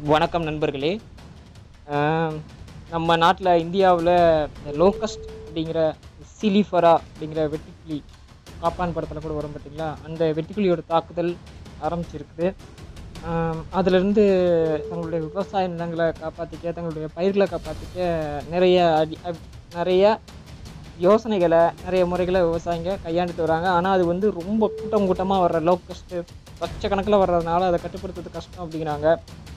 வணக்கம் நண்பர்களே ஆம், நம்ம நாட்டில் இந்தியாவில் லோகஸ்ட் அப்படிங்கிற சிலிஃபரா அப்படிங்கிற வெட்டுக்கிளி காப்பான் படத்தில் கூட வரும் பார்த்தீங்களா அந்த வெட்டுக்கிளியோட தாக்குதல் ஆரம்பிச்சிருக்குது ஆம், அதிலிருந்து தங்களுடைய விவசாய நிலங்களை காப்பாற்றிக்க தங்களுடைய பயிர்களை காப்பாற்றிக்க நிறைய அடி அப்- நிறைய யோசனைகளை நிறைய முறைகளை விவசாயிங்க கையாண்டுட்டு வராங்க ஆனால் அது வந்து ரொம்ப கூட்டம் கூட்டமாக வர்ற லோக்கஸ்ட்டு லட்சக்கணக்கில் வர்றதுனால அதை கட்டுப்படுத்துறது கஷ்டம் அப்படிங்கிறாங்க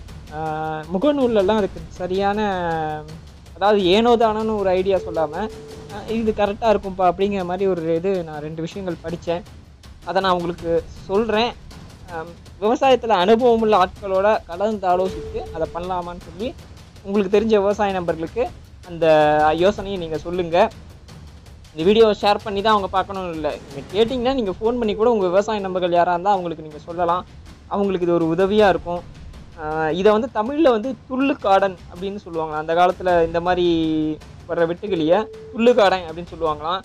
ஆஹ் முகநூல்லலாம் அதுக்கு சரியான அதாவது ஏனோதானோன்னு ஒரு ஐடியா சொல்லாமல் இது கரெக்டாக இருக்கும்ப்பா அப்படிங்கிற மாதிரி ஒரு இது நான் ரெண்டு விஷயங்கள் படித்தேன் அதை நான் உங்களுக்கு சொல்கிறேன் விவசாயத்தில் அனுபவம் உள்ள ஆட்களோட கலந்து ஆலோசித்து அதை பண்ணலாமான்னு சொல்லி உங்களுக்கு தெரிஞ்ச விவசாய நண்பர்களுக்கு அந்த யோசனையை நீங்கள் சொல்லுங்கள் இந்த வீடியோவை ஷேர் பண்ணி தான் அவங்க பார்க்கணும்னு இல்லை நீங்கள் கேட்டிங்கன்னா நீங்கள் ஃபோன் பண்ணி கூட உங்கள் விவசாய நண்பர்கள் யாராக இருந்தால் அவங்களுக்கு நீங்கள் சொல்லலாம் அவங்களுக்கு இது ஒரு உதவியாக இருக்கும் ஆஹ் இதை வந்து தமிழில் வந்து துள்ளுக்காடன் அப்படின்னு சொல்லுவாங்க அந்த காலத்தில் இந்த மாதிரி வர்ற வெட்டுக்கிளியை துள்ளுக்காடன் அப்படின்னு சொல்லுவாங்களாம்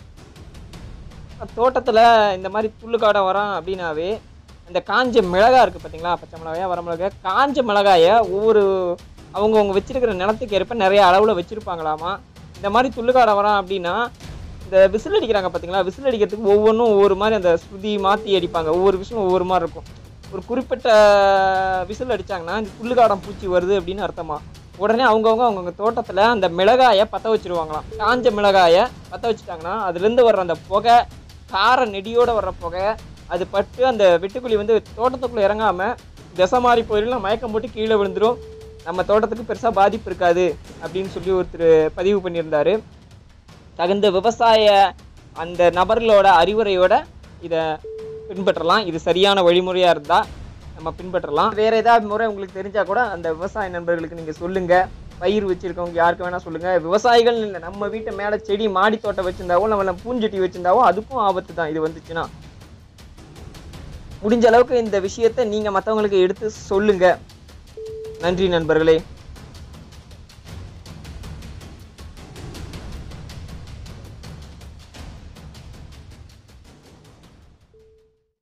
தோட்டத்தில் இந்த மாதிரி துள்ளுக்காடன் வரான் அப்படின்னாவே இந்த காஞ்ச மிளகாய் இருக்குது பார்த்தீங்களா பச்சை மிளகாயா வர மிளகாய் காஞ்ச மிளகாயை ஒவ்வொரு அவங்கவுங்க வச்சிருக்கிற நிலத்துக்கு ஏற்ப நிறைய அளவில் வச்சுருப்பாங்களாமா இந்த மாதிரி துள்ளுக்காடை வரான் அப்படின்னா இந்த விசில் அடிக்கிறாங்க பார்த்தீங்களா விசில் அடிக்கிறதுக்கு ஒவ்வொன்றும் ஒவ்வொரு மாதிரி அந்த ஸ்ருதி மாற்றி அடிப்பாங்க ஒவ்வொரு விஷயம் ஒவ்வொரு மாதிரி இருக்கும் ஒரு குறிப்பிட்ட விசில் அடிச்சாங்கன்னா இந்த புல்லுக்காடம் பூச்சி வருது அப்படின்னு அர்த்தமா உடனே அவங்கவுங்க அவங்கவுங்க தோட்டத்தில் அந்த மிளகாயை பற்ற வச்சிருவாங்களாம் காஞ்ச மிளகாயை பற்ற வச்சுட்டாங்கன்னா அதுலேருந்து வர்ற அந்த புகை கார நெடியோட வர்ற புகை அது பட்டு அந்த வெட்டுக்குழி வந்து தோட்டத்துக்குள்ளே இறங்காமல் திசை மாறி போயிடலாம் மயக்கம் போட்டு கீழே விழுந்துரும் நம்ம தோட்டத்துக்கு பெருசாக பாதிப்பு இருக்காது அப்படின்னு சொல்லி ஒருத்தர் பதிவு பண்ணியிருந்தாரு தகுந்த விவசாய அந்த நபர்களோட அறிவுரையோட இதை பின்பற்றலாம் இது சரியான வழிமுறையாக இருந்தால் நம்ம பின்பற்றலாம் வேறு ஏதாவது முறை உங்களுக்கு தெரிஞ்சால் கூட அந்த விவசாய நண்பர்களுக்கு நீங்கள் சொல்லுங்கள் பயிர் வச்சுருக்கவங்க யாருக்கு வேணால் சொல்லுங்கள் விவசாயிகள் இல்லை நம்ம வீட்டை மேலே செடி மாடி தோட்டம் வச்சுருந்தாவோ நம்ம பூஞ்செடி வச்சுருந்தாவோ அதுக்கும் ஆபத்து தான் இது வந்துச்சுன்னா முடிஞ்ச அளவுக்கு இந்த விஷயத்தை நீங்கள் மற்றவங்களுக்கு எடுத்து சொல்லுங்கள் நன்றி நண்பர்களே